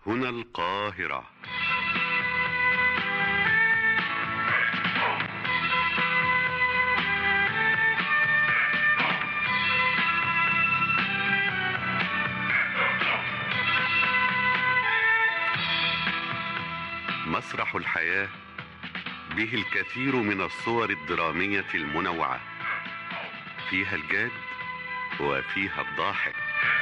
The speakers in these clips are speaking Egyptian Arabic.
هنا القاهرة مسرح الحياة به الكثير من الصور الدرامية المنوعة فيها الجاد وفيها الضاحك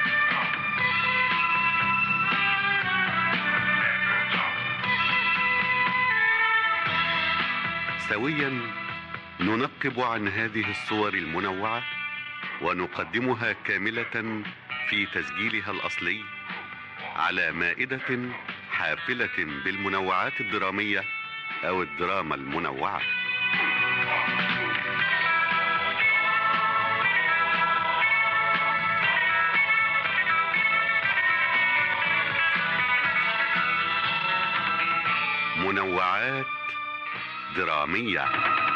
سويا ننقب عن هذه الصور المنوعة ونقدمها كاملة في تسجيلها الأصلي على مائدة حافلة بالمنوعات الدرامية أو الدراما المنوعة منوعات درامية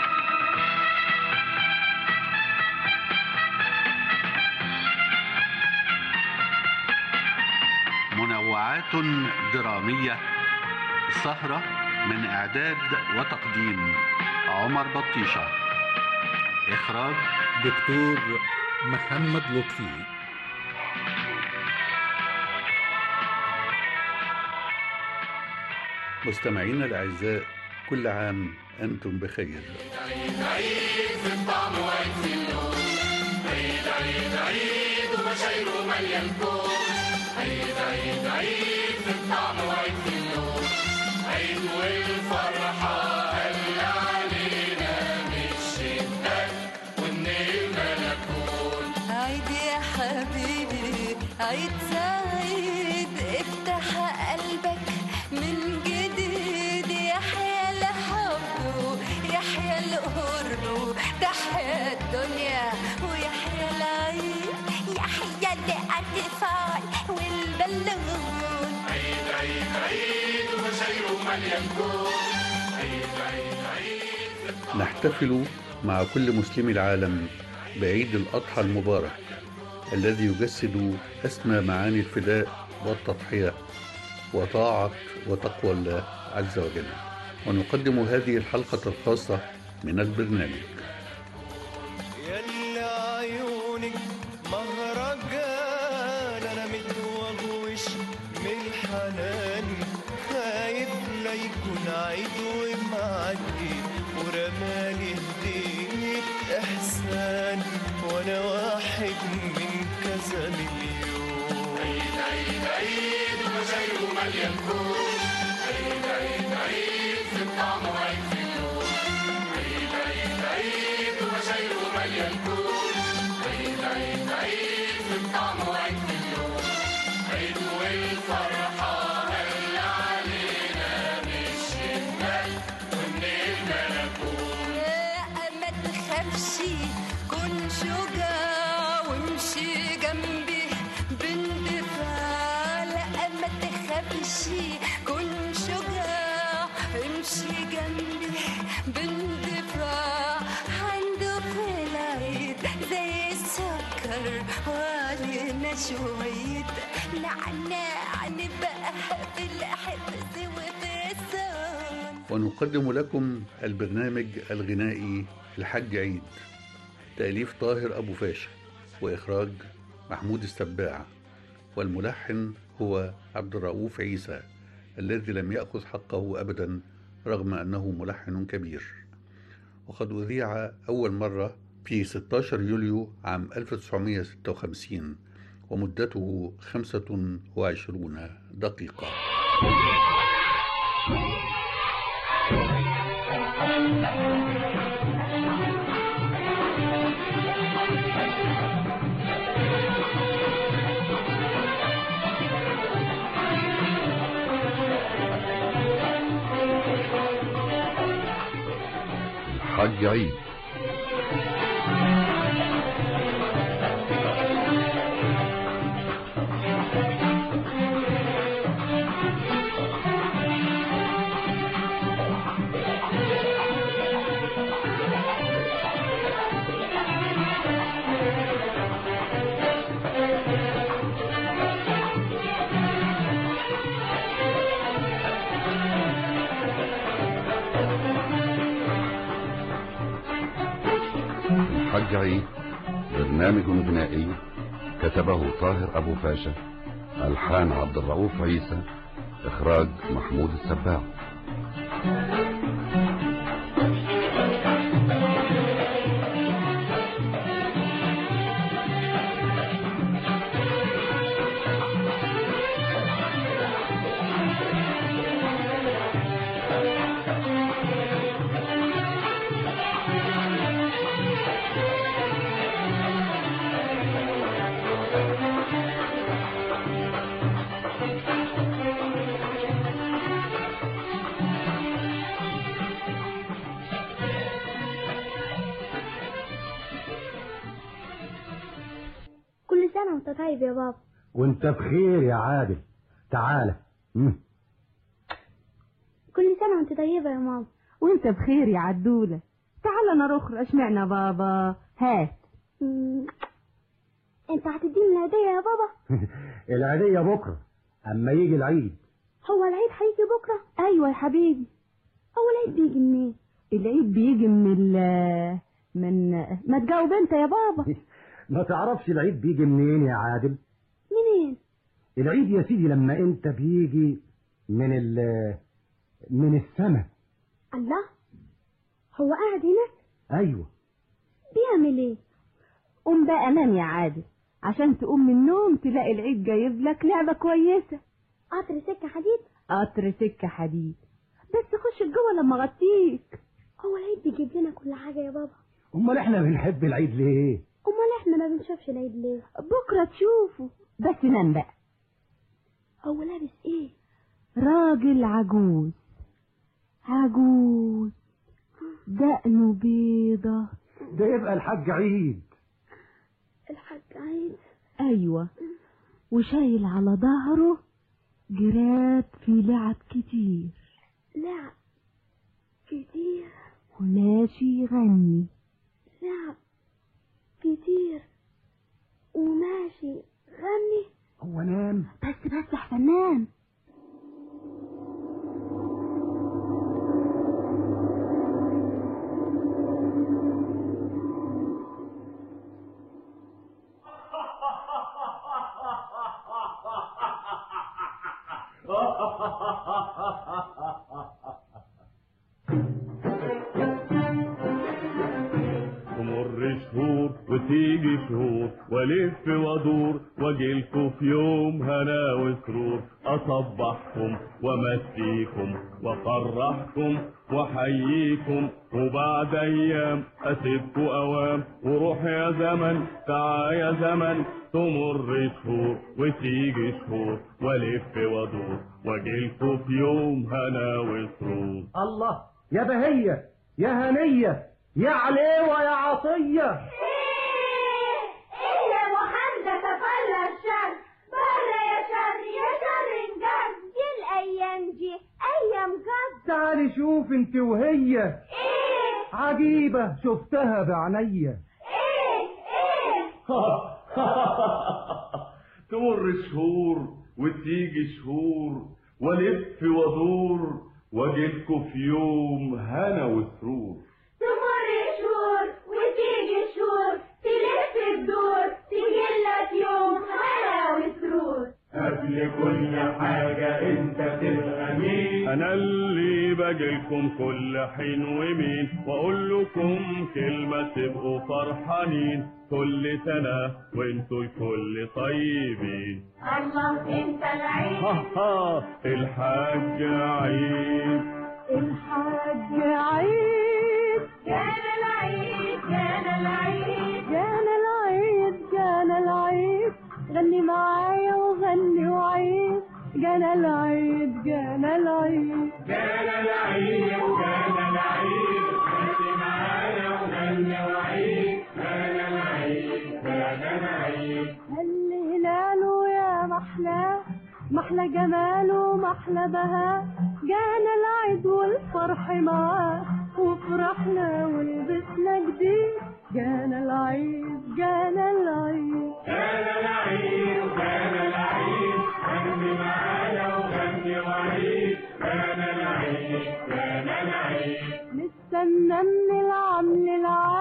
منوعات درامية سهرة من إعداد وتقديم عمر بطيشة إخراج دكتور محمد لطفي مستمعينا الأعزاء كل عام أنتم بخير عيد عيد في الطعم وعيد في اللون عيد عيد عيد وبشايره مليان كون عيد عيد عيد في الطعم وعيد في اللون عيد والفرحة هل علينا مش الشدة والنعمة لكون عيد يا حبيبي عيد سعيد افتح قلبك من جديد يحيى الحب يحيى القرب تحيا الدنيا ويحيى العيد يحيى الاطفال والبلون عيد عيد عيد وبشايره مليان كون عيد عيد عيد في الطعم نحتفل مع كل مسلمي العالم بعيد الأضحى المبارك الذي يجسد أسمى معاني الفداء والتضحية وطاعة وتقوى الله عز وجل ونقدم هذه الحلقة الخاصة من البرنامج يلي عيونك مهرجان انا متوغوش من الحنان خايف لا يكون عيد ومعدي ورمالي هدية احسان وانا واحد من كذا مليون عيد عيد عيد وبشايره مليان كون عيد عيد عيد في الطعم وعيد في اللون عيد عيد عيد وبشايره مليان كون عيد عيد عيد في الطعم وعيد في اللون عيد والفرحة هل علينا مش شدة والنعمة لكون لا ما تخافش كن شجاع وامشي جنبي باندفاع لا ما تخافش كن شجاع امشي جنبي باندفاع عنده في العيد زي السكر وعلينا شوية نعناع نبقى بالحفظ وفي الصون ونقدم لكم البرنامج الغنائي الحج عيد تأليف طاهر أبو فاشا وإخراج محمود السباع والملحن هو عبد الرؤوف عيسى الذي لم يأخذ حقه أبدا رغم أنه ملحن كبير وقد أذيع أول مرة في 16 يوليو عام 1956 ومدته 25 دقيقة حج عيد الحج عيد برنامج غنائي كتبه طاهر أبو فاشا ألحان عبد الرؤوف عيسى إخراج محمود السباع كل سنة وانت طيب يا بابا وانت بخير يا عادل تعالى مم. كل سنة وانت طيبة يا ماما وانت بخير يا عدولة تعال نروح اشمعنا بابا هات مم. انت هتديني الهدية يا بابا العيدية بكرة أما يجي العيد هو العيد هيجي بكرة ايوه يا حبيبي هو العيد بيجي منين العيد بيجي من ال من ما تجاوب انت يا بابا ما تعرفش العيد بيجي منين يا عادل منين العيد يا سيدي لما انت بيجي من ال من السماء الله هو قاعد هناك ايوه بيعمل ايه قوم بقى نام يا عادل عشان تقوم من النوم تلاقي العيد جايب لك لعبة كويسة قطر سكة حديد قطر سكة حديد بس خش جوه لما اغطيك هو العيد بيجيب لنا كل حاجة يا بابا امال احنا بنحب العيد ليه امال احنا ما بنشوفش العيد ليه بكرة تشوفه بس نام بقى هو لابس ايه راجل عجوز عجوز دقنه بيضة ده يبقى الحاج عيد الحاج عيد ايوه وشايل على ظهره جراد في لعب كتير لعب كتير وماشي يغني لعب كتير وماشي غني هو نام بس بس يا فنان تمر شهور وتيجي شهور والف وادور واجيلكوا في يوم هنا وسرور اصبحكم وامسيكم وافرحكم واحييكم وبعد ايام اسيبكوا اوام وروح يا زمن تعا يا زمن تمر شهور وتيجي شهور والف وادور واجيلكوا في يوم هنا وسرور الله يا بهية يا هنية يا عليوة يا عطية ايه يا محمد تفلى الشر بره يا شر يا شر انجاز دي الايام دي ايام جد تعالي شوف انت وهي ايه عجيبة شفتها بعينيا ايه ايه تمر شهور وتيجي شهور والف وادور واجيلكوا في يوم هنا وسرور تمر شهور وتيجي شهور تلف الدور تجيلك يوم هنا وسرور قبل كل حاجة انت تبقى مين انا اللي باجيلكم كل حين ومين واقول لكم كلمة تبقوا فرحانين كل سنة وانتوا الكل طيبين الله انت العيد ها ها الحاج عيد الحاج عيد كان العيد كان العيد جانا العيد جانا العيد غني معايا وغني وعيد جانا العيد جانا العيد كان العيد كان العيد غني معايا وغني وعيد كان العيد كان العيد هل هلاله يا محلاه محلى جماله محلى بهاء جانا العيد والفرح معاه وفرحنا ولبسنا جديد جانا العيد جانا العيد كان العيد كان العيد غني معايا وغني وعيد كان العيد كان العيد نستنى من العام للعام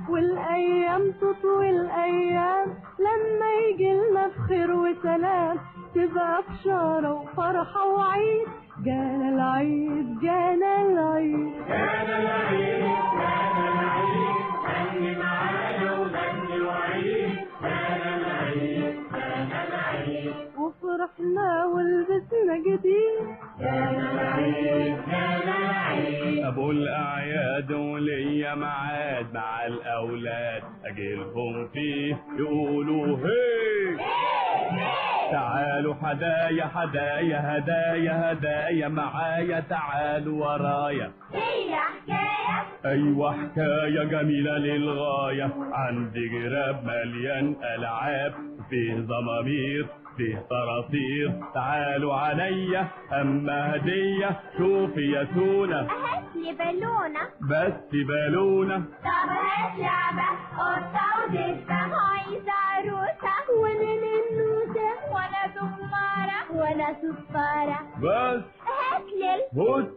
والايام تطوي الايام لما يجي لنا بخير وسلام تبقى بشارة وفرحة وعيد جانا العيد جانا العيد جانا العيد جانا العيد غني معانا وغني وعيد جانا العيد جانا العيد وفرحنا ولبسنا جديد جانا العيد جانا العيد ابو الاعياد وليا ميعاد مع الاولاد اجيلهم فيه يقولوا هي تعالوا حدايا حدايا هدايا هدايا معايا تعالوا ورايا هي حكاية ايوه حكايه جميله للغايه عندي جراب مليان العاب فيه ضمامير فيه طراطير تعالوا عليا اما هديه شوفي يا سونا هات لي بالونة بس بالونه طب هات لعبة قطة ودبة عايزة عروسة وانا ننوسة وانا زمارة وانا صفارة بس هات لي هوت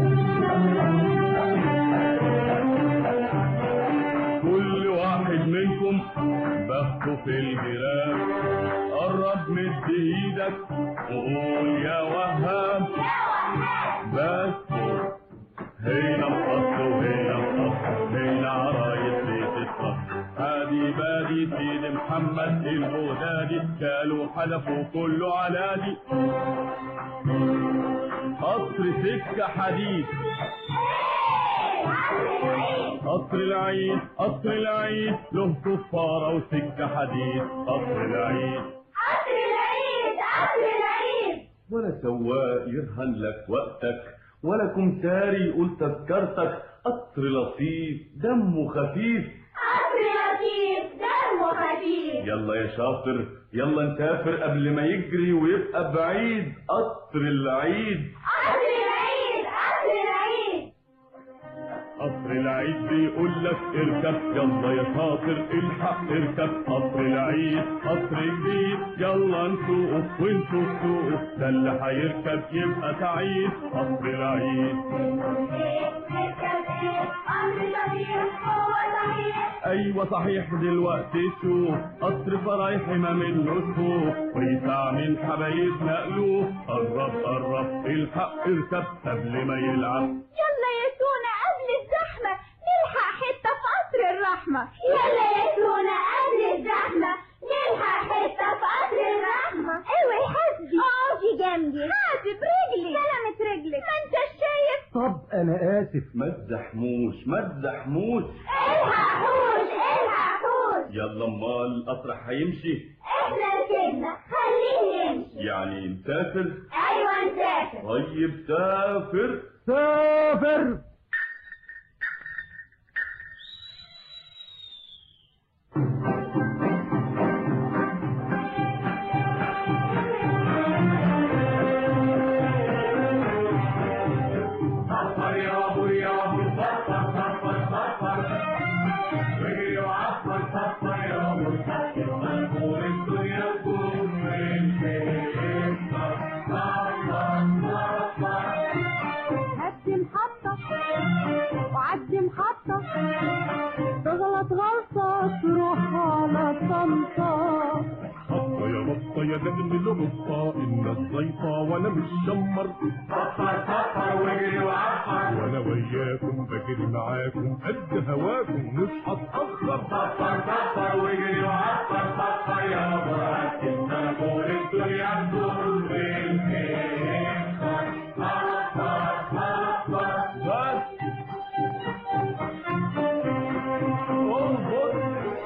كل واحد منكم بخته في الجراب قرب مد ايدك وقول يا وهاب بس هنا الخط وهنا الخط هنا عرايس بيت الخط هادي بادي سيد محمد البغدادي كالوا حلفوا كله علادي قصر سكة حديد قصر العيد قصر العيد له صفارة وسكة حديد قصر العيد قصر العيد قصر العيد ولا سواق يرهن لك وقتك ولا كمساري يقول تذكرتك قطر لطيف دمه خفيف قصر لطيف دمه خفيف يلا يا شاطر يلا نسافر قبل ما يجري ويبقى بعيد قطر العيد قصر العيد قصر العيد قطر العيد بيقول لك اركب يلا يا شاطر الحق اركب قطر العيد قطر جديد يلا نسوقه وانتوا تسوقوا ده اللي هيركب يبقى سعيد قطر العيد قصر لطيف هو صحيح ايوه صحيح دلوقتي شوف قطر فرايح ما منه سوق ويسع من حبايبنا قلوب قرب قرب الحق اركب قبل ما يلعب يلا يا سونا قبل الزحمة نلحق حتة في قصر الرحمة يلا يا سونا قبل الزحمة نلحق حتة في قصر الرحمة اوعي حسبي اقفي جنبي حاسب رجلي سلامة رجلك ما انت شايف طب انا اسف ما تزحموش ما تزحموش الحق حوش الحق حوش يلا امال القطر هيمشي احنا ركبنا خليه يمشي يعني نسافر ايوه نسافر طيب سافر سافر صفر يا ابو يا ابو صفر صفر صفر اجري وعفر صفر يا ابو صفر منقول الدنيا تكون من فين صفر صفر هدي محطة وعدي محطة تغلط غلطة تروح على طنطا حطة يا بطة يا جنب الغطة إن الضيفة وأنا مش شمر صفر صفر واجري وعفر وأنا وياكم بجري معاكم قد هواكم مش هتأخر صفر صفر واجري وعفر صفر يا ابو ركز منقول الدنيا تكون من فين صفر صفر صفر بس اظبط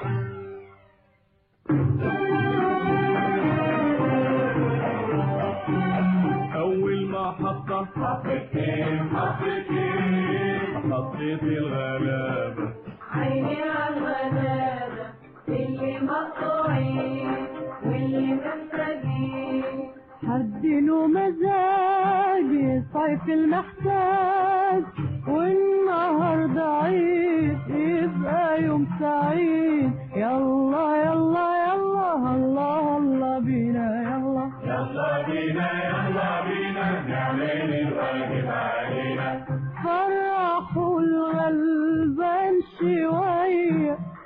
أول ما حطة حطتين حطتين حطيت الغلابة عيني على الغلابة اللي مقطوعين واللي محتاجين هديله مزاجي صيف المحتاج والنهارده عيد يبقى يوم سعيد يلا يلا يلا الله الله بينا يلا يلا بينا يلا بينا نعمل الواجب علينا فرحوا الغلبان شوية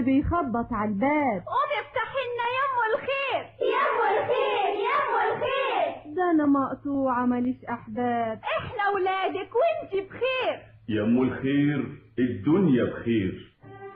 بيخبط على الباب قومي افتحي لنا يمه الخير يمه الخير يمه الخير ده انا مقطوعة ماليش احباب احنا ولادك وانتي بخير يا ام الخير الدنيا بخير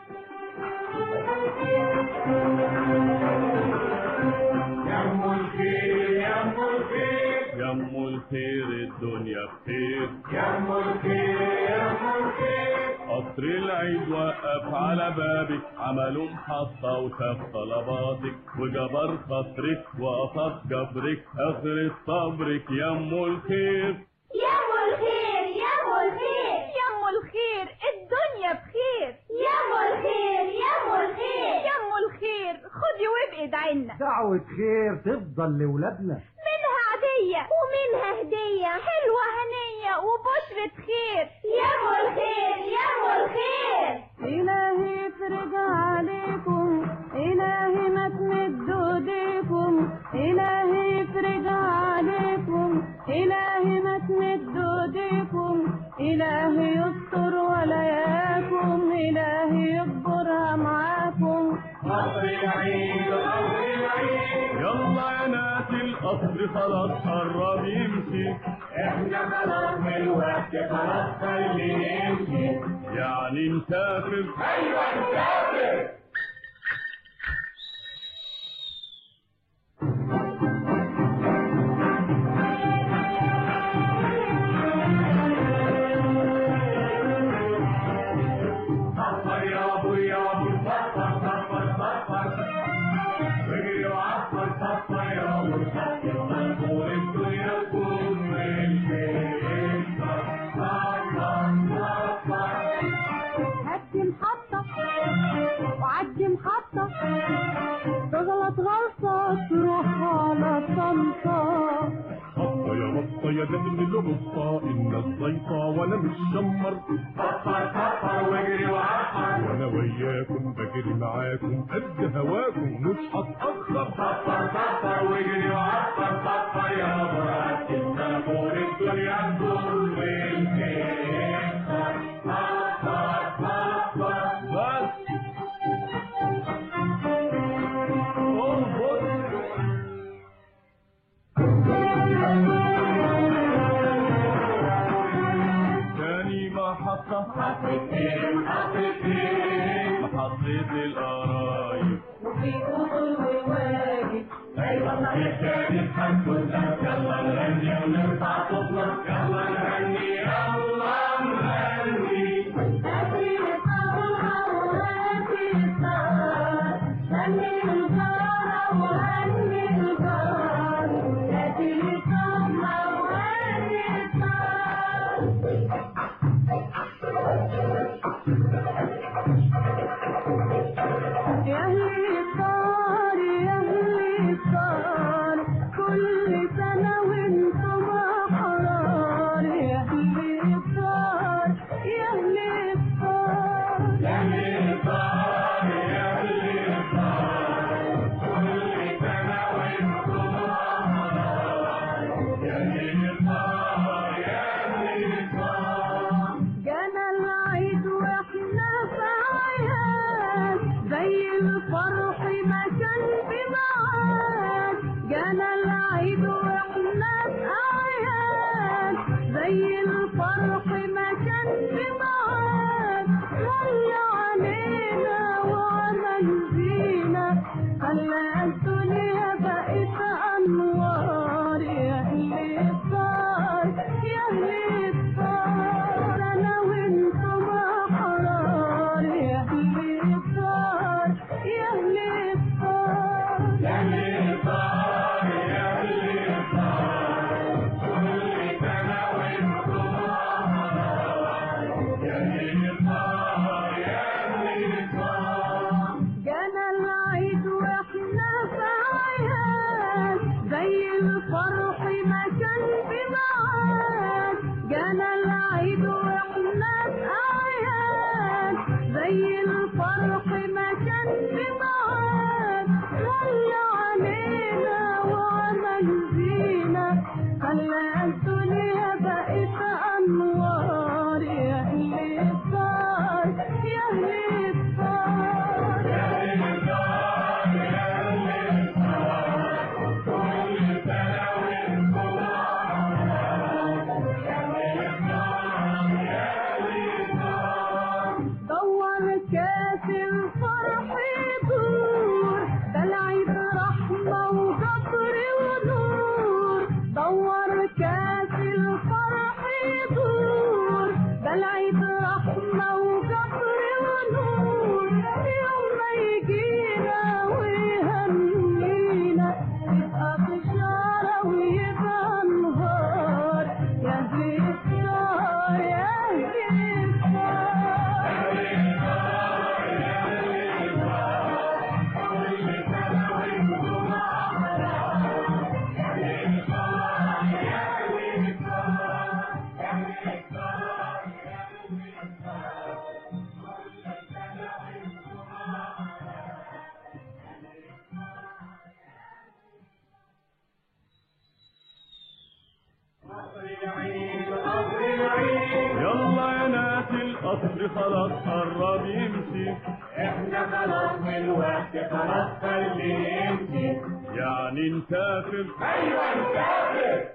يا ام الخير يا ام الخير يا ام الخير الدنيا بخير يا ام الخير يا ام الخير قطر العيد وقف على بابك عملوا محطة وشاف طلباتك وجبر خاطرك وقصد جبرك اخر صبرك يا ام الخير يمه الخير يمه الخير يمه الخير الدنيا بخير يمه الخير يمه الخير يمه الخير خدي وابقي ادعينا دعوة خير تفضل لولادنا منها عادية ومنها هدية حلوة هنية وبشرة خير يمه الخير يمه الخير إلهي يفرج عليكم إلهي ما تمدوا ايديكم إلهي يفرج عليكم إلهي ما تمدوا ايديكم إلهي يستر ولاياكم إلهي يكبرها معاكم قصر العيد قصر العيد يلا يا ناس القصر خلاص قرب يمشي احنا خلاص من الوقت خلاص خلينا نمشي يعني مسافر ايوه مسافر صفر يا ابو يا ابو صفر صفر صفر اجري وعفر صفر يا ابو صفر منقول الدنيا تكون من صفر صفر هدي محطة وعدي محطة تغلط غلطة تروح على طنطا بطة يا بطة يا جنن الغصة الناس ضيفة وانا مش شمر صفر صفر واجري وعفر وانا وياكم بجري معاكم قد هواكم مش هتأخر صفر صفر واجري وعفر صفر يا برات التليفون الدنيا تدور والخير صفر صفر بس اظبط تاني محطة محطتين محطتين محطة القرايب وفي أصول وواجب ايوه صحيح تاني هنكون يلا نغني ونرفع صوتنا يلا نغني يلا نغني هاتي الصبر وهاتي الصبر هني الجار وهني الجار هاتي الصبر وهاتي الصبر يا أهل الصار يا أهل الصار كل سنة وانتم أحرار يا أهل الصار يا أهل الصار يا أهل الصار يا أهل الصار كل سنة وانتم أحرار يا أهل الصار يا أهل الصار جانا العيد واحنا في عياد زي الفرح ما كان بمعاد جانا العيد واحنا في عياد زي الفرح ما كان بمعاد صلى علينا وعمل فينا خلى الدنيا بقت انوار يا اهل الصار يا اهل الصار انا وانتم احرار يا اهل الصار يا اهل القطر خلاص قرب يمشي احنا خلاص والوقت خلاص خليه يمشي يعني نسافر ايوه نسافر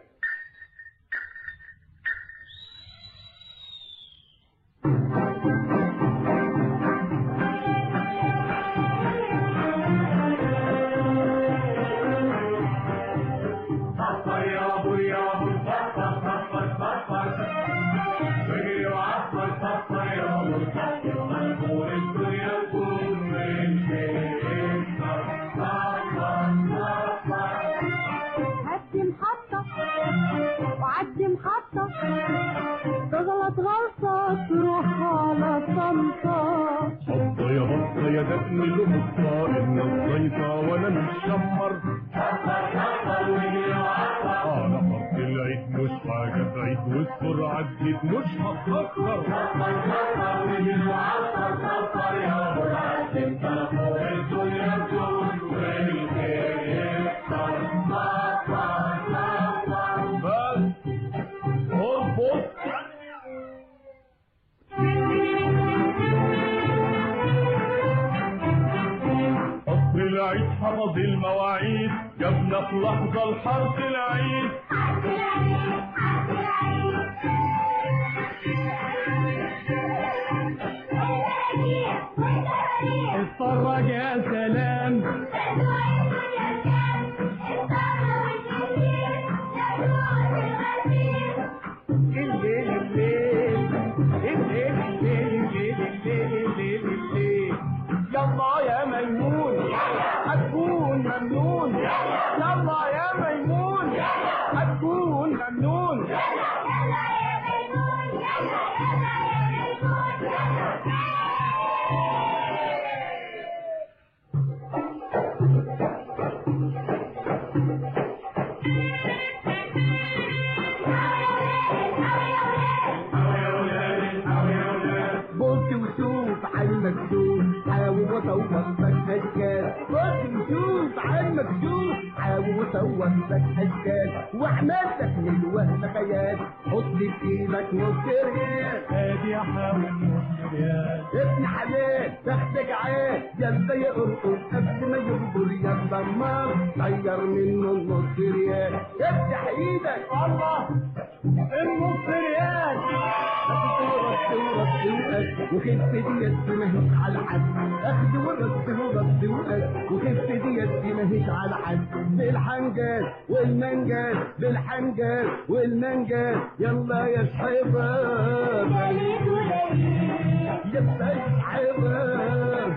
صفر يا ابو يا ابو صفر صفر صفر واجري وعفر صفر يا ابو صفر منصور الدنيا تكون من صفر صفر صفر هدي محطة وعدي محطة تغلط غلطة تروح على طنطا هطة يا هطة يا دفن القطة إن الضيفة وأنا مش شمر صفر صفر واجري وعفر أنا فرط العيد مش حاجة بعيد والسرعة تزيد مش هتأخر صفر صفر واجري وعفر صفر يا ابو العزم منصور الدنيا تكون والخير يكتر صفر صفر بس اربط قصر العيد حفظ المواعيد جابنا في لحظة لحرب العيد اتفرج يا سلام الليل الليل الليل الليل الليل الليل الليل الليل يلا يا ميمون هتكون ممنون يلا يا ميمون هتكون ممنون بص وشوف على المكتوب حاول وصوت لك اشكال بص وشوف على المكتوب حاول وصوت لك اشكال واعملتك من الوهم خيال حط في ايدك نص ريال ادي احاول نص ريال ابن حلال تاخدك عين يلا يرقص قبل ما يغدر يلا النار طير منه النص ريال افتح ايدك الله النص ريال وخف ديت ماهيش على حد اخد ورد ورد وقد وخف ديت ماهيش على حد بالحنجال والمنجال بالحنجال والمنجال يلا يا شحباب يا شحباب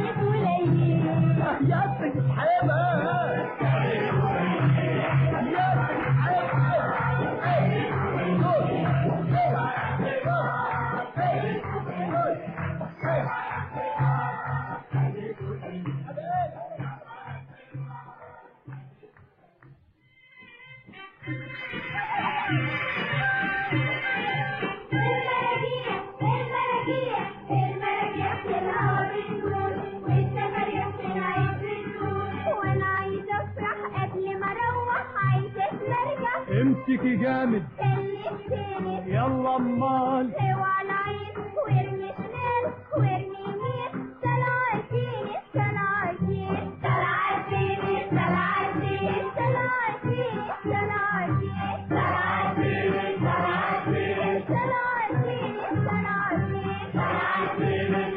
يا شحباب يا وانا عايزه افرح قبل ما اروح عايزه اتمرجح امسكي جامد سلك يلا امال اوعى العين وارمي شمال وارمي يمين سلعتين سلعتين سلعتين سلعتين سلعتين سلعتين سلعتين سلعتين سلعتين سلعتين سلعتين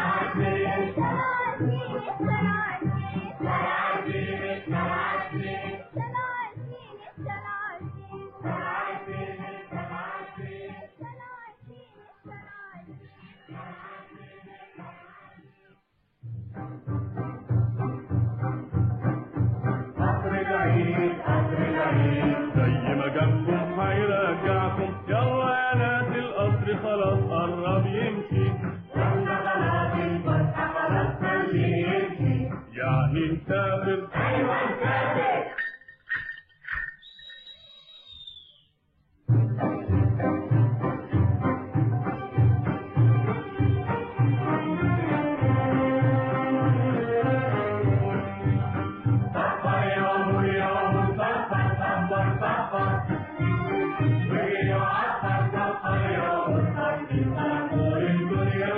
قصر العيد قصر العيد زي ما جابكم هيرجعكم يلا يا ناس القطر خلاص قرب يمشي يلا خلاص الفرحة خلاص خليه يمشي يعني نسافر ايوه نسافر صفر يا ابو يا ابو صفر صفر صفر ويجري وعفر صفر يا ابو صفر منصور الدنيا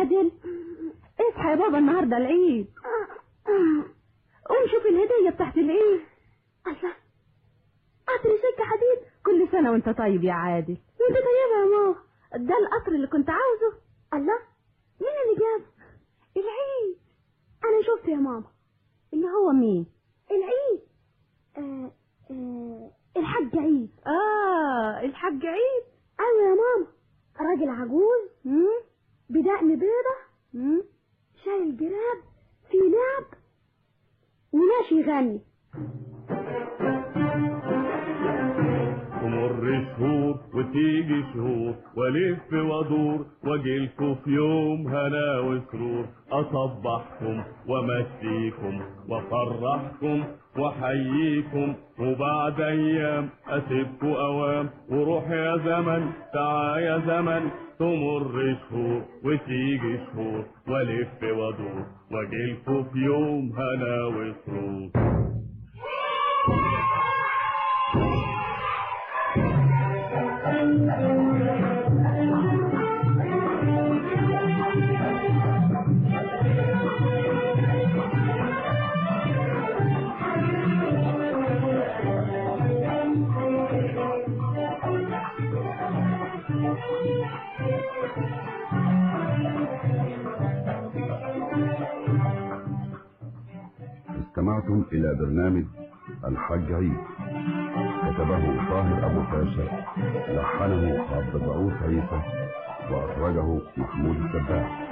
عادل اصحى يا بابا النهارده العيد قوم شوف الهدية بتاعت العيد الله قطر سكة حديد كل سنة وانت طيب يا عادل وانت طيبة يا ماما ده القطر اللي كنت عاوزه الله مين اللي جابه العيد انا شفته يا ماما اللي هو مين العيد آه آه الحاج عيد اه الحاج عيد ايوه يا ماما راجل عجوز مم؟ بدقن بيضة مم؟ شايل جراب في لعب وماشي يغني تمر شهور وتيجي شهور والف وادور واجيلكوا في يوم هنا وسرور اصبحكم وامسيكم وافرحكم واحييكم وبعد ايام اسيبكوا اوام وروح يا زمن تعا يا زمن تمر شهور وتيجي شهور والف وادور واجيلكوا في يوم هنا وسرور استمعتم إلى برنامج الحج عيد كتبه طاهر أبو فاشا لحنه عبد الرؤوف عيسى وأخرجه محمود السباع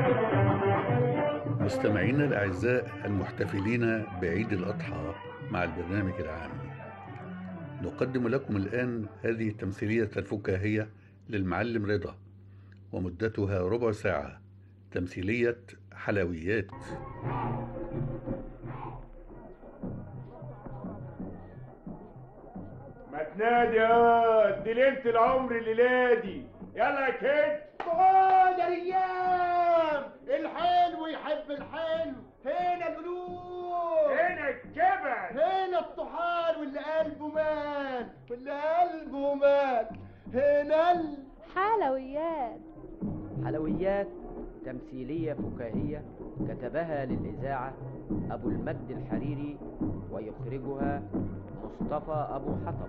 مستمعينا الأعزاء المحتفلين بعيد الأضحى مع البرنامج العام نقدم لكم الآن هذه التمثيلية الفكاهية للمعلم رضا ومدتها ربع ساعة تمثيلية حلويات ما تنادي يا دي ليلة العمر الليلة دي يلا يا كد خد يا ريام الحلو يحب الحلو هنا القلوب هنا الجبل هنا الطحال واللي قلبه مات واللي قلبه مات هنا ال... حلويات حلويات تمثيلية فكاهية كتبها للإذاعة أبو المجد الحريري ويخرجها مصطفى أبو حطب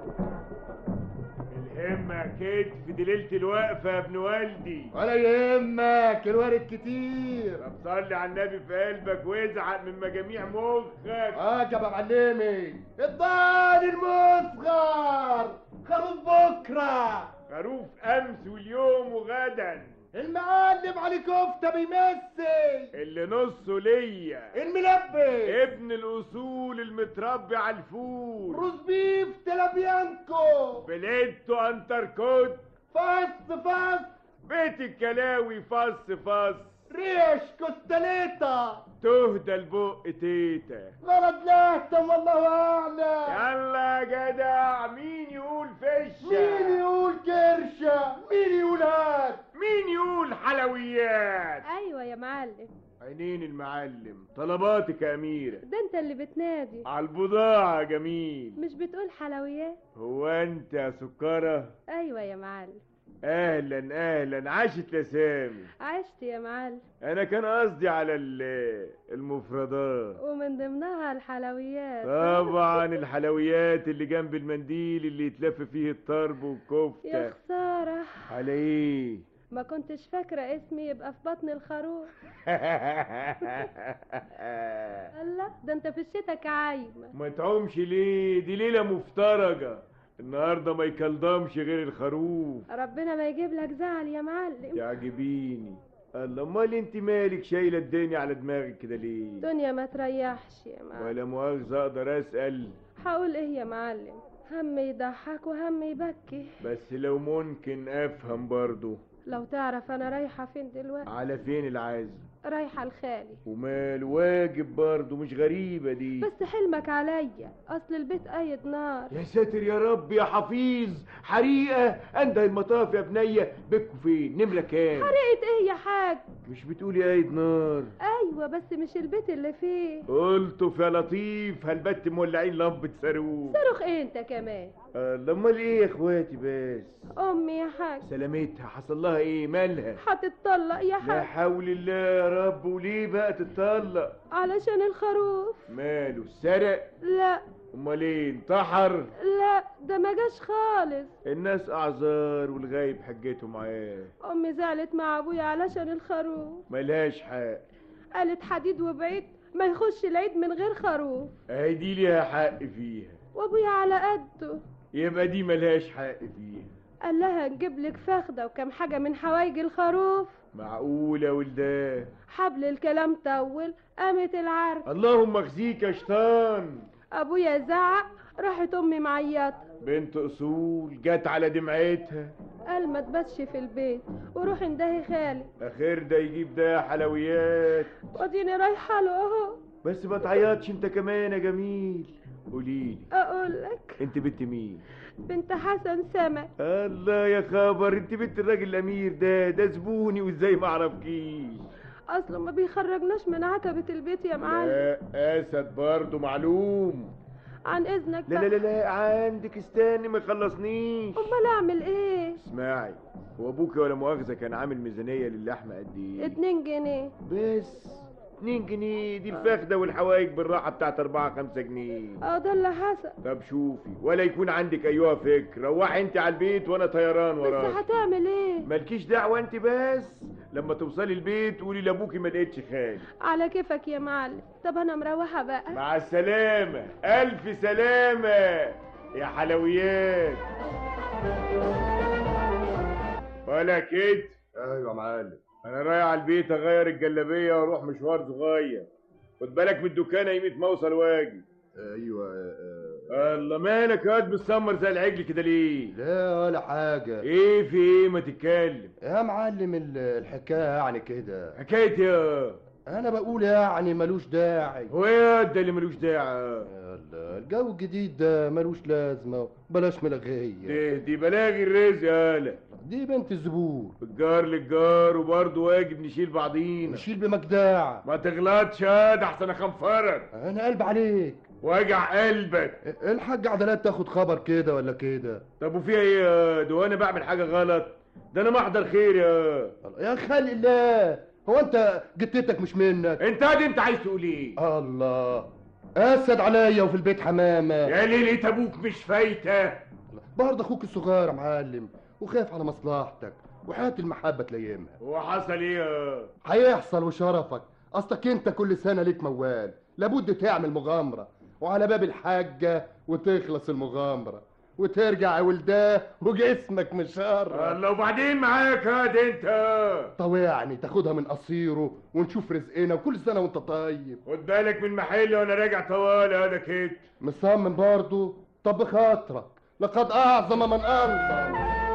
الهمة كتف دي ليلة الوقفة يا ابن والدي ولا يهمك الوارد كتير طب صلي على النبي في قلبك وازعق من مجاميع مخك اه يا معلمي الضال المصغر خروف بكره خروف امس واليوم وغدا المعلم علي كفته بيمسي اللي نصه ليا الملبي ابن الاصول المتربي على الفول روز بيف تلابيانكو بليتو انتركوت فص فص بيت الكلاوي فص فص ريش كوستاليتا تهدى البق تيتا غلط لهتم والله اعلم يلا يا جدع مين يقول فشه مين يقول كرشه مين يقول هات مين يقول حلويات ايوه يا معلم عينين المعلم طلباتك يا أميرة ده انت اللي بتنادي على البضاعة يا جميل مش بتقول حلويات هو أنت يا سكرة ايوه يا معلم أهلا أهلا عاشت لسامي عشت يا معلم أنا كان قصدي على ال- المفردات ومن ضمنها الحلويات طبعا الحلويات اللي جنب المنديل اللي يتلف فيه الطرب يا والكفتة خسارة على ايه ما كنتش فاكرة اسمي يبقى في بطن الخروف الله ده انت في الشتا كعايمة ما تعومش ليه دي ليلة مفترجة النهاردة ما يكلضمش غير الخروف ربنا ما يجيب لك زعل يا معلم تعجبيني الله امال انت مالك شايلة الدنيا على دماغك كده ليه الدنيا ما تريحش يا معلم ولا مؤاخذة اقدر اسأل هقول ايه يا معلم هم يضحك وهم يبكي بس لو ممكن افهم برضو لو تعرف انا رايحة فين دلوقتي على فين العازم رايحة لخالي ومال واجب برضو مش غريبة دي بس حلمك عليا اصل البيت قايد نار يا ساتر يا رب يا حفيظ حريقة انده المطاف يا بنية بكوا فين نمرة كام حرقت ايه يا حاج مش بتقولي ايد نار ايوه بس مش البيت اللي فيه قلت يا لطيف هالبت مولعين لمبة صاروخ صاروخ إيه انت كمان الله امال ايه يا اخواتي بس امي يا حاج سلامتها حصل لها ايه مالها هتتطلق يا لا حاج حول الله يا رب وليه بقى تتطلق علشان الخروف ماله سرق لا امال ايه انتحر لا ده ما جاش خالص الناس اعذار والغايب حجته معاه امي زعلت مع ابويا علشان الخروف ملهاش حق قالت حديد وبعيد ما يخش العيد من غير خروف اهي دي ليها حق فيها وابويا على قده يبقى دي ملهاش حق فيها قال لها نجيب لك فخده وكم حاجه من حوايج الخروف معقولة ولده حبل الكلام طول قامت العرق اللهم اخزيك يا شيطان ابويا زعق راحت امي معيطه بنت اصول جت على دمعتها قال ما تباتش في البيت وروح اندهي خالي اخير ده يجيب ده حلويات واديني رايحه له اهو بس ما تعيطش انت كمان يا جميل قوليلي اقول لك انت بنت مين بنت حسن سمك الله يا خبر انت بنت الراجل الامير ده ده زبوني وازاي ما اعرفكيش اصله ما بيخرجناش من عتبه البيت يا معلم لا اسد برضه معلوم عن اذنك لا لا لا لا عندك استني ما يخلصنيش امال اعمل ايه اسمعي هو ابوك ولا مؤاخذه كان عامل ميزانيه للحمه قد ايه اتنين جنيه بس 2 جنيه دي الفخده والحوايج بالراحه بتاعت 4 5 جنيه اه ده اللي حصل طب شوفي ولا يكون عندك ايها فكر روحي انت على البيت وانا طيران بس وراك هتعمل ايه مالكيش دعوه انت بس لما توصلي البيت قولي لابوكي ما لقيتش خالي على كيفك يا معلم طب انا مروحه بقى مع السلامه الف سلامه يا حلويات ولا كده ايوه يا معلم انا رايح على البيت اغير الجلابيه واروح مشوار صغير خد بالك من الدكان يميت ما اوصل واجي ايوه الله مالك يا واد مسمر زي العجل كده ليه لا ولا حاجه ايه في ايه ما تتكلم يا معلم ال- الحكايه يعني كده حكايه يا انا بقول يعني ملوش داعي هو ايه ده اللي ملوش داعي يلا الجو الجديد ده ملوش لازمه بلاش ملغيه دي, دي بلاغي الرزق يالا دي بنت الزبون الجار للجار وبرضه واجب نشيل بعضينا نشيل بمجداع ما تغلطش يا ده احسن اخنفرك انا قلب عليك وجع قلبك الحاج عدلات تاخد خبر كده ولا كده طب وفيها ايه يا ده وانا بعمل حاجه غلط ده انا محضر خير يا يا خلق الله هو انت جتتك مش منك انت دي انت عايز تقول ايه الله اسد عليا وفي البيت حمامه يا ليلة ابوك مش فايته برضه اخوك الصغير يا معلم وخايف على مصلحتك وحياة المحبة تلايمها هو حصل ايه يا هيحصل وشرفك اصلك انت كل سنة ليك موال لابد تعمل مغامرة وعلى باب الحاجة وتخلص المغامرة وترجع يا ولداه وجسمك مشرف الله وبعدين معاك هاد انت طوعني تاخدها من قصيره ونشوف رزقنا وكل سنة وانت طيب خد بالك من محلي وانا راجع طوال هذا كده مصمم برضه طب بخاطرك لقد اعظم من انصر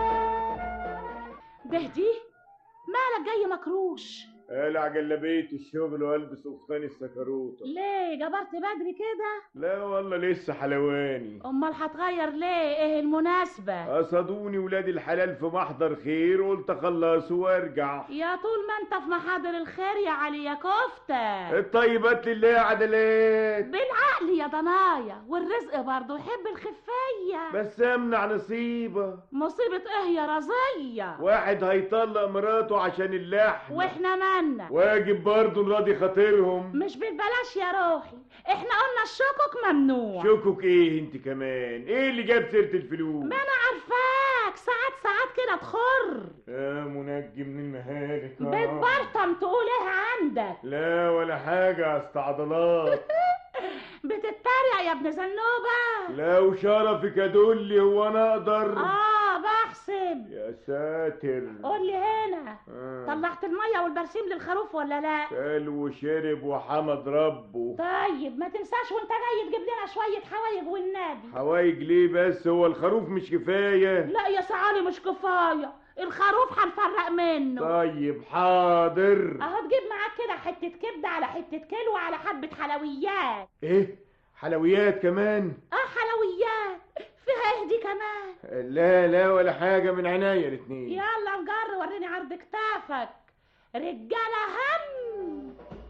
دهدي مالك جاي مكروش قلع جلابيه الشغل والبس قفطان السكروطه ليه جبرت بدري كده لا والله لسه حلواني امال هتغير ليه ايه المناسبة قصدوني ولاد الحلال في محضر خير قلت اخلصه وارجع يا طول ما انت في محاضر الخير يا علي يا كفتة الطيبات لله يا عدلات بالعقل يا ضنايا والرزق برضه يحب الخفية بس امنع نصيبه مصيبة ايه يا رزية واحد هيطلق مراته عشان اللحم واحنا مالنا واجب برضه نراضي خاطرهم مش بالبلاش يا روحي احنا قلنا الشكك ممنوع شكك ايه انت كمان ايه اللي جاب سيره الفلوس ما انا عارفاك ساعات ساعات كده تخر يا منجي من المهالك آه. بتبرطم تقول ايه عندك لا ولا حاجه يا أست عضلات بتتريق يا ابن زنوبة لو شرفك ادلي هو انا اقدر اه بحسب يا ساتر قول لي هنا آه. طلعت المية والبرسيم للخروف ولا لا كل وشرب وحمد ربه طيب ما تنساش وانت جاي تجيب لنا شوية حوايج والنبي حوايج ليه بس هو الخروف مش كفايه لا يا سعالي مش كفاية الخروف هنفرق منه طيب حاضر اهو تجيب معاك كده حتة كبدة على حتة كيلو على حبة حلويات ايه حلويات كمان اه حلويات فيها ايه دي كمان لا لا ولا حاجه من عناية الاتنين يلا نجر وريني عرض كتافك رجالة هم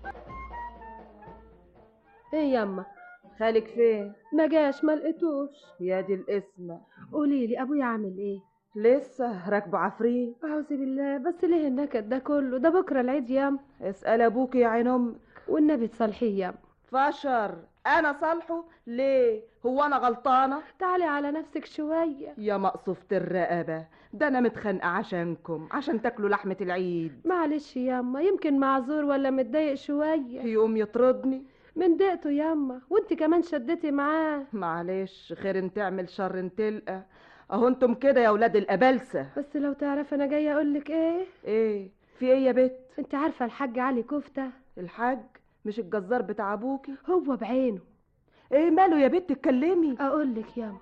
ايه يما خالك فين ما جاش ما لقيتوش يا دي الاسم قولي لي ابويا عامل ايه لسه راكبه عفريت اعوذ بالله بس ليه النكد ده كله ده بكره العيد ياما اسال ابوك يا عين امك والنبي تصالحيه ياما فشر انا صالحه ليه هو انا غلطانه تعالي على نفسك شويه يا مقصوفة الرقبة ده أنا متخانقة عشانكم عشان تاكلوا لحمة العيد معلش ياما يمكن معذور ولا متضايق شويه يقوم يطردني من دقته ياما وانت كمان شدتي معاه معلش خير ان تعمل شر ان تلقى اهو انتم كده يا ولاد القبلسة بس لو تعرف انا جايه اقول لك ايه ايه في ايه يا بت انت عارفه الحاج علي كفته الحاج مش الجزار بتاع ابوكي هو بعينه ايه ماله يا بت اتكلمي اقول لك ياما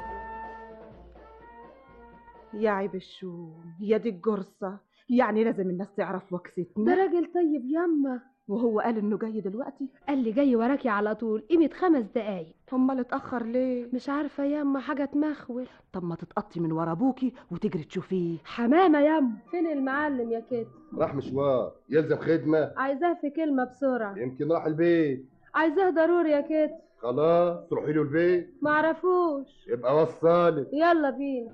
يا عيب الشوم يا دي الجرصة يعني لازم الناس تعرف ده وكستنا راجل طيب ياما وهو قال انه جاي دلوقتي قال لي جاي وراكي على طول قيمه خمس دقايق امال اتاخر ليه مش عارفه ياما حاجه تمخول طب ما تتقطي من ورا ابوكي وتجري تشوفيه حمامه ياما فين المعلم يا كده راح مشوار يلزم خدمة عايزاه في كلمه بسرعه يمكن راح البيت عايزاه ضروري يا كده خلاص تروحي له البيت معرفوش يبقى وصلك يلا بينا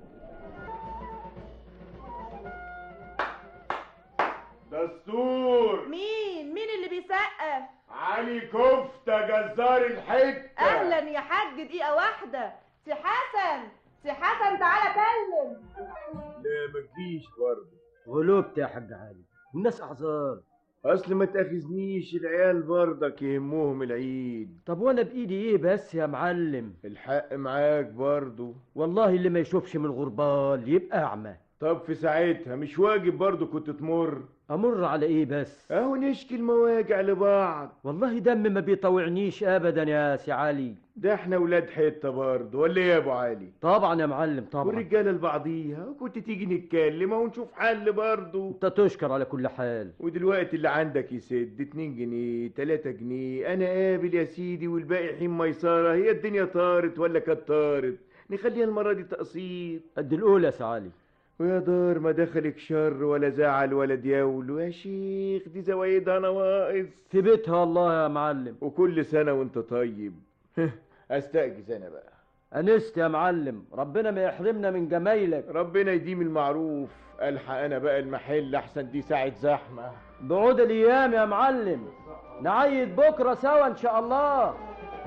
دستور مين مين اللي بيسقف علي كفتة جزار الحتة اهلا يا حاج دقيقه واحده سي حسن سي حسن تعالى كلم لا ما تجيش برضه غلوبت يا حاج علي والناس اعذار اصل ما تاخذنيش العيال برضك يهمهم العيد طب وانا بايدي ايه بس يا معلم الحق معاك برضه والله اللي ما يشوفش من الغربال يبقى اعمى طب في ساعتها مش واجب برضه كنت تمر امر على ايه بس اهو نشكي المواجع لبعض والله دم ما بيطوعنيش ابدا يا سي علي ده احنا ولاد حته برضه ولا ايه يا ابو علي طبعا يا معلم طبعا والرجاله لبعضيها وكنت تيجي نتكلم ونشوف حل برضه انت تشكر على كل حال ودلوقتي اللي عندك يسد 2 جنيه 3 جنيه انا قابل يا سيدي والباقي حين ميسره هي الدنيا طارت ولا كانت طارت نخليها المره دي تقسيط قد الاولى يا سي علي ويا دار ما دخلك شر ولا زعل ولا ديول يا شيخ دي زوايدها نواقص في بيتها والله يا معلم وكل سنه وانت طيب استأجز انا بقى انست يا معلم ربنا ما يحرمنا من جمايلك ربنا يديم المعروف الحق انا بقى المحل احسن دي ساعه زحمه بعود الايام يا معلم نعيد بكره سوا ان شاء الله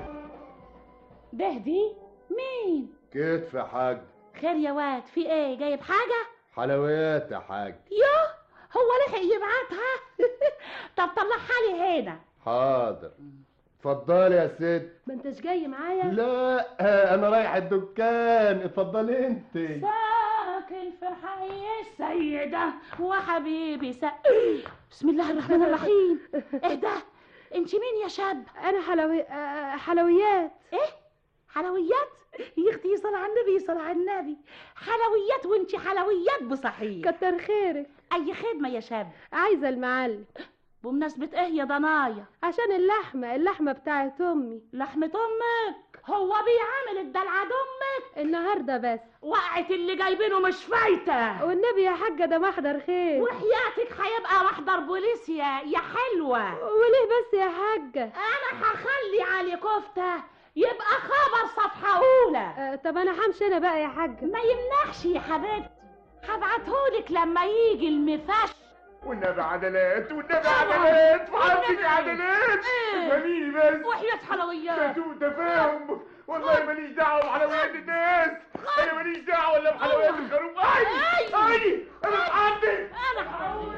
ده دي مين كتف يا حاج خير يا واد في ايه جايب حاجة حلويات يا حاج يوه هو لحق يبعتها طب طلعها لي هنا حاضر اتفضلي يا ست ما انتش جاي معايا لا انا رايح الدكان اتفضلي انت ساكن في حي السيدة وحبيبي س... بسم الله الرحمن الرحيم ايه ده انت مين يا شاب انا حلوي... آه، حلويات ايه حلويات يا اختي صل على النبي صل على النبي حلويات وانت حلويات بصحيح كتر خيرك اي خدمة يا شاب عايزه المعلم بمناسبة ايه يا ضنايا عشان اللحمه اللحمه بتاعت امي لحمة امك هو بيعامل الدلع امك النهارده بس وقعت اللي جايبينه مش فايته والنبي يا حاجه ده محضر خير وحياتك هيبقى محضر بوليس يا يا حلوه وليه بس يا حاجه انا هخلي علي كفته يبقى خبر صفحه اولى آه طب انا همشي انا بقى يا حاجه ما يمنعش يا حبيبتي هبعتهولك لما يجي المفش والنبي عدلات والنبي عدلات وحبك عدلات إيه؟ افهميني بس وحياة حلويات ده سوء تفاهم والله ماليش دعوه بحلويات الناس انا ماليش دعوه الا بحلويات الخروف اي اي انا اتحدد انا هقول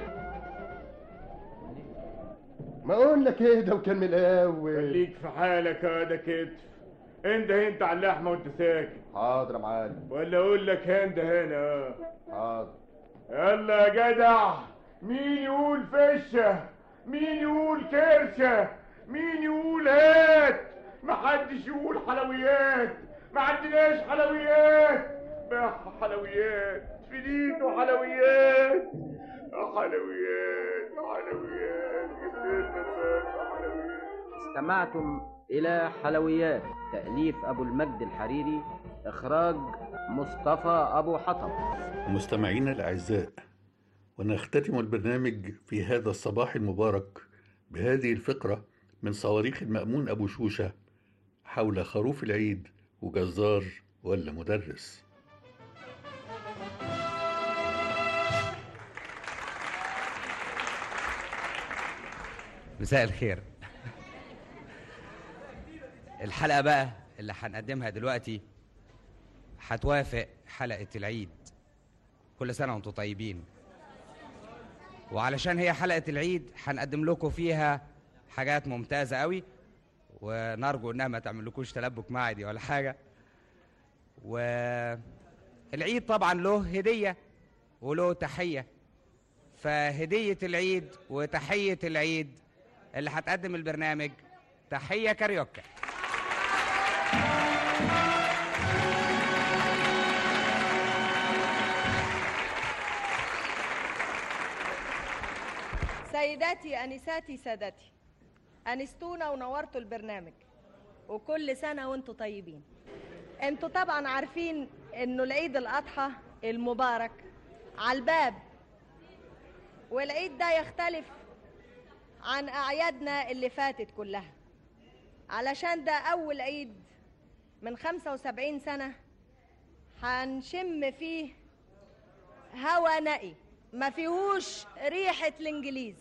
ما اقول لك ايه ده وكان من الاول خليك في حالك هذا كتف انت انت على اللحمه وانت ساكت حاضر يا معلم ولا اقول لك هند هنا حاضر يلا يا جدع مين يقول فشه مين يقول كرشه مين يقول هات محدش يقول حلويات ما عندناش حلويات بقى حلويات فينيتو حلويات حلويات حلويات جبت لنا حلويات استمعتم إلى حلويات تأليف أبو المجد الحريري إخراج مصطفى أبو حطب مستمعينا الأعزاء ونختتم البرنامج في هذا الصباح المبارك بهذه الفقرة من صواريخ المأمون أبو شوشة حول خروف العيد وجزار ولا مدرس مساء الخير الحلقة بقى اللي هنقدمها دلوقتي هتوافق حلقة العيد كل سنة وانتم طيبين وعلشان هي حلقة العيد هنقدم لكم فيها حاجات ممتازة قوي ونرجو انها ما تعملكوش تلبك معدي ولا حاجة والعيد طبعا له هدية وله تحية فهدية العيد وتحية العيد اللي هتقدم البرنامج تحية كاريوكا سيداتي أنساتي سادتي أنستونا ونورتوا البرنامج وكل سنة وانتوا طيبين انتوا طبعا عارفين انه العيد الأضحى المبارك على الباب والعيد ده يختلف عن أعيادنا اللي فاتت كلها علشان ده أول عيد من 75 سنة هنشم فيه هوا نقي ما فيهوش ريحة الإنجليز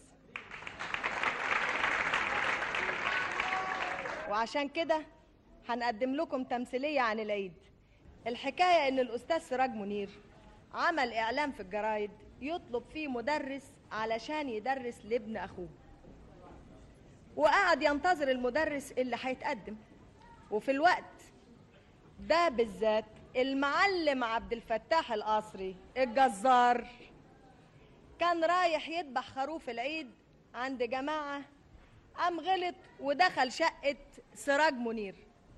وعشان كده هنقدم لكم تمثيلية عن العيد الحكاية إن الأستاذ سراج منير عمل إعلان في الجرايد يطلب فيه مدرس علشان يدرس لابن أخوه وقعد ينتظر المدرس اللي هيتقدم وفي الوقت ده بالذات المعلم عبد الفتاح القصري الجزار كان رايح يذبح خروف العيد عند جماعة قام غلط ودخل شقة سراج منير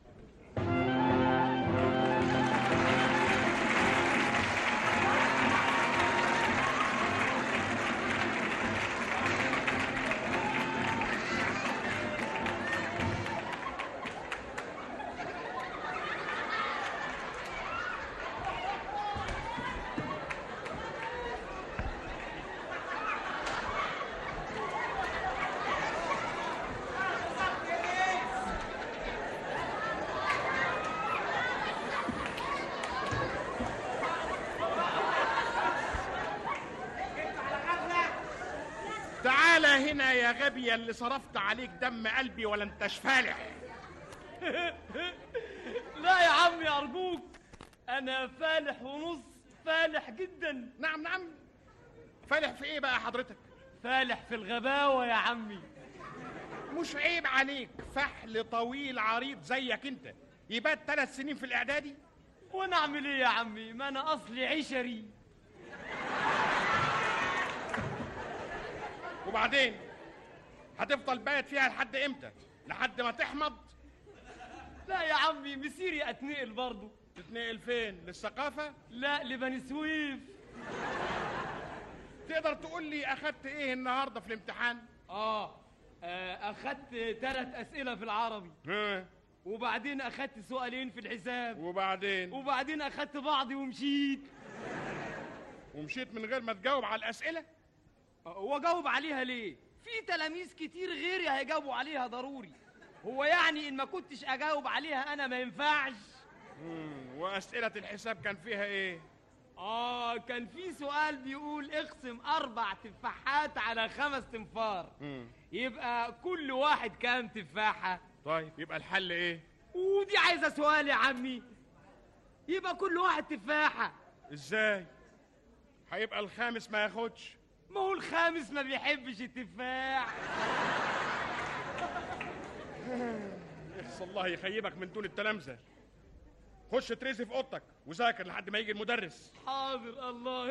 تعالى هنا يا غبي اللي صرفت عليك دم قلبي ولا انتش فالح لا يا عمي أرجوك أنا فالح ونص فالح جدا نعم نعم فالح في ايه بقى حضرتك فالح في الغباوة يا عمي مش عيب عليك فحل طويل عريض زيك انت يبات ثلاث سنين في الاعدادي وانا اعمل ايه يا عمي ما انا اصلي عشري وبعدين هتفضل بايت فيها لحد امتى لحد ما تحمض لا يا عمي مسيري اتنقل برضه تتنقل فين للثقافة لا لبني سويف تقدر تقول لي اخدت ايه النهارده في الامتحان اه آه، اخدت ثلاث اسئله في العربي ها وبعدين اخدت سؤالين في الحساب وبعدين وبعدين اخدت بعضي ومشيت ومشيت من غير ما تجاوب على الاسئله واجاوب عليها ليه في تلاميذ كتير غيري هيجاوبوا عليها ضروري هو يعني ان ما كنتش اجاوب عليها انا ما ينفعش مم، واسئله الحساب كان فيها ايه اه كان في سؤال بيقول اقسم اربع تفاحات على خمس تنفار مم. يبقى كل واحد كام تفاحه طيب يبقى الحل ايه ودي عايزه سؤال يا عمي يبقى كل واحد تفاحه ازاي هيبقى الخامس ما ياخدش ما هو الخامس ما بيحبش التفاح يخص الله يخيبك من دون التلامذه خش تريزي في اوضتك وذاكر لحد ما يجي المدرس حاضر الله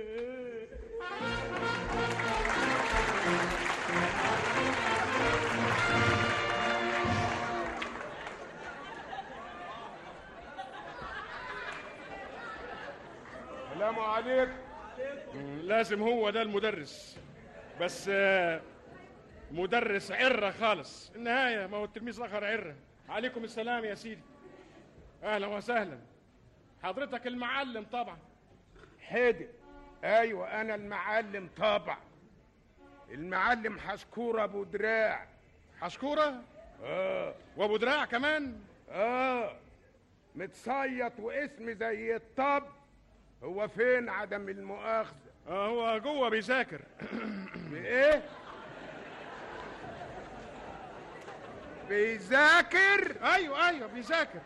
السلام عليكم لازم هو ده المدرس بس آه، مدرس عرة خالص النهاية ما هو التلميذ الآخر عرة عليكم السلام يا سيدي أهلا وسهلا حضرتك المعلم طبعا حيدر ايوه انا المعلم طبعا المعلم حشكورة ابو دراع حشكورة؟ اه وابو دراع كمان؟ اه متصيط واسمي زي الطب هو فين عدم المؤاخذة اه هو جوه بيذاكر بايه بيذاكر ايوه ايوه بيذاكر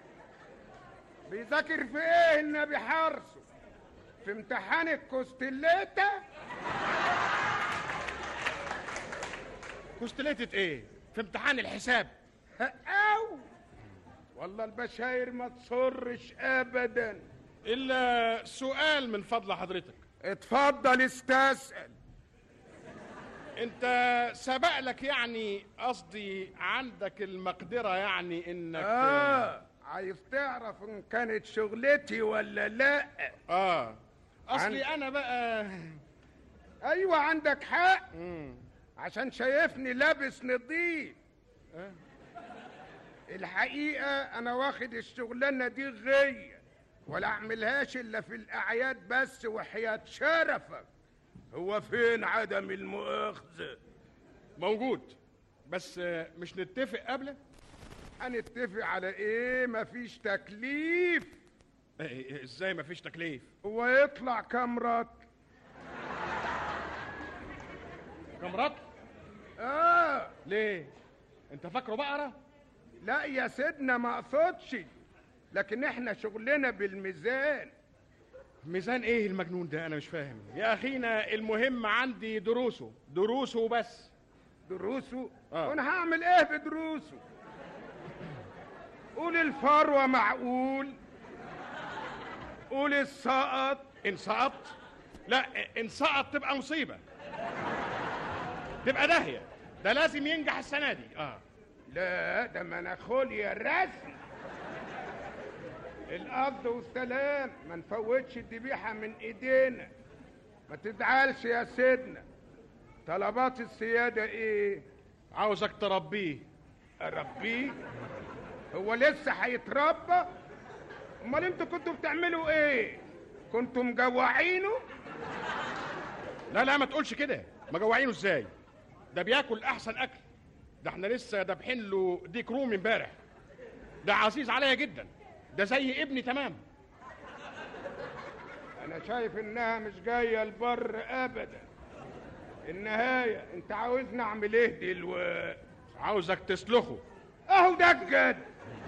بيذاكر في ايه النبي حرصه في امتحان الكوستليتا كوستليتة ايه في امتحان الحساب او والله البشاير ما تصرش ابدا الا سؤال من فضل حضرتك اتفضل استسأل انت سبق لك يعني قصدي عندك المقدرة يعني انك اه عايز تعرف ان كانت شغلتي ولا لا اه اصلي عن- انا بقى ايوه عندك حق عشان شايفني لابس نظيف الحقيقة أنا واخد الشغلانة دي غية ولا أعملهاش إلا في الأعياد بس وحياة شرفك هو فين عدم المؤاخذة موجود بس آه، مش نتفق قبل هنتفق على إيه مفيش تكليف ازاي مفيش تكليف هو يطلع كام رطل كم رطل آه ليه انت فاكره بقرة لا يا سيدنا ما أقصدش لكن إحنا شغلنا بالميزان ميزان ايه المجنون ده انا مش فاهم يا اخينا المهم عندي دروسه دروسه بس دروسه آه. وانا هعمل ايه بدروسه قول الفروة معقول قول السقط ان سقط لا ان سقط تبقى مصيبة تبقى داهية ده لازم ينجح السنة دي اه لا ده ما انا خولي الرسم القبض والسلام ما نفوتش الذبيحة من ايدينا ما تزعلش يا سيدنا طلبات السيادة ايه عاوزك تربيه اربيه هو لسه هيتربى امال انتوا كنتوا بتعملوا ايه كنتوا مجوعينه لا لا ما تقولش كده مجوعينه ازاي ده بياكل احسن اكل ده احنا لسه دابحين له ديك رومي امبارح ده عزيز عليا جدا ده زي ابني تمام انا شايف انها مش جايه البر ابدا النهايه انت عاوزني اعمل ايه دلوقتي عاوزك تسلخه اهو ده الجد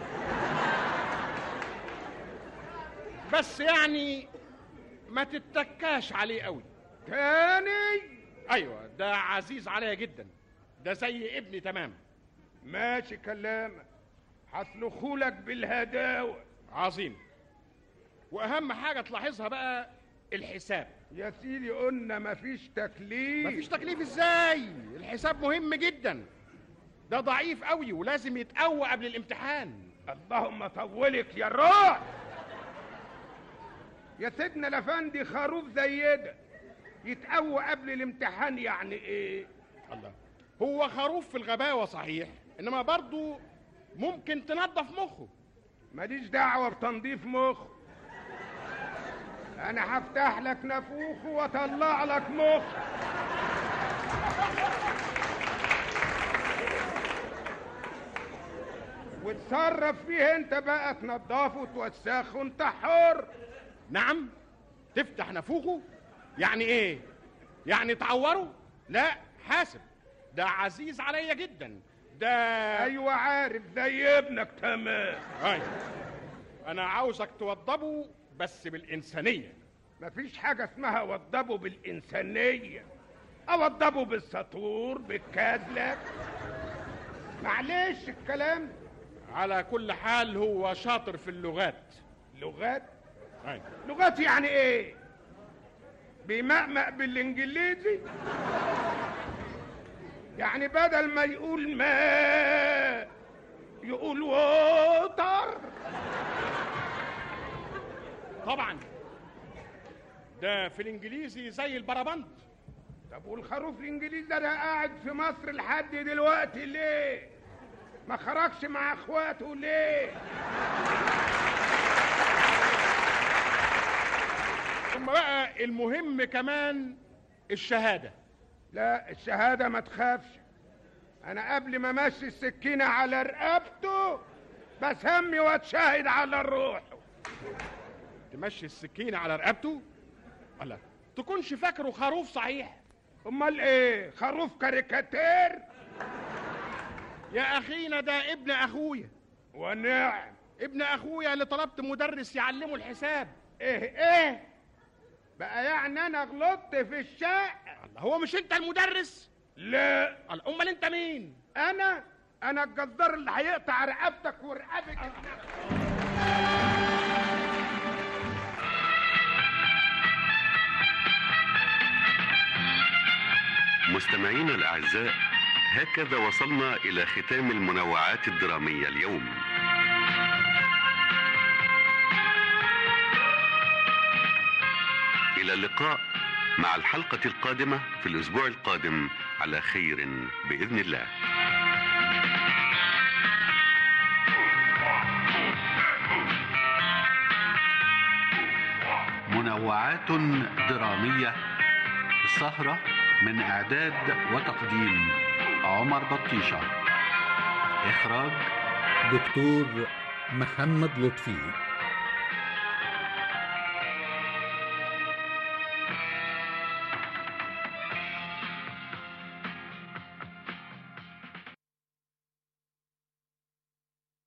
بس يعني ما تتكاش عليه قوي تاني ايوه ده عزيز عليا جدا ده زي ابني تمام ماشي كلامك هسلخولك بالهداوه عظيم واهم حاجه تلاحظها بقى الحساب يا سيدي قلنا مفيش تكليف مفيش تكليف ازاي الحساب مهم جدا ده ضعيف قوي ولازم يتقوى قبل الامتحان اللهم طولك يا روح يا سيدنا الافندي خروف زي ده يتقوى قبل الامتحان يعني ايه الله هو خروف في الغباوه صحيح انما برضه ممكن تنظف مخه ماليش دعوه بتنظيف مخ انا هفتح لك نافوخه واطلع لك مخ وتصرف فيه انت بقى تنضفه وتوسخه انت حر نعم تفتح نافوخه يعني ايه يعني تعوره لا حاسب ده عزيز عليا جدا ده ايوه عارف زي ابنك تمام ايوه انا عاوزك توضبه بس بالانسانيه مفيش حاجه اسمها وضبه بالانسانيه اوضبه بالسطور بالكازلك معلش الكلام على كل حال هو شاطر في اللغات لغات أيوة. لغات يعني ايه بيمقمق بالانجليزي يعني بدل ما يقول ما يقول ووتر طبعا ده في الانجليزي زي البربند طب والخروف الانجليزي ده قاعد في مصر لحد دلوقتي ليه ما خرجش مع اخواته ليه ثم بقى المهم كمان الشهادة لا الشهادة ما تخافش أنا قبل ما أمشي السكينة على رقبته بس همي واتشاهد على الروح تمشي السكينة على رقبته الله تكونش فاكره خروف صحيح أمال إيه خروف كاريكاتير يا أخينا ده ابن أخويا ونعم ابن أخويا اللي طلبت مدرس يعلمه الحساب إيه إيه بقى يعني أنا غلطت في الشقة الله هو مش أنت المدرس لا الله أمال أنت مين أنا أنا الجزار اللي هيقطع رقبتك ورقبك مستمعينا الأعزاء هكذا وصلنا إلى ختام المنوعات الدرامية اليوم إلى اللقاء مع الحلقة القادمة في الأسبوع القادم على خير بإذن الله منوعات درامية السهرة من إعداد وتقديم عمر بطيشة إخراج دكتور محمد لطفي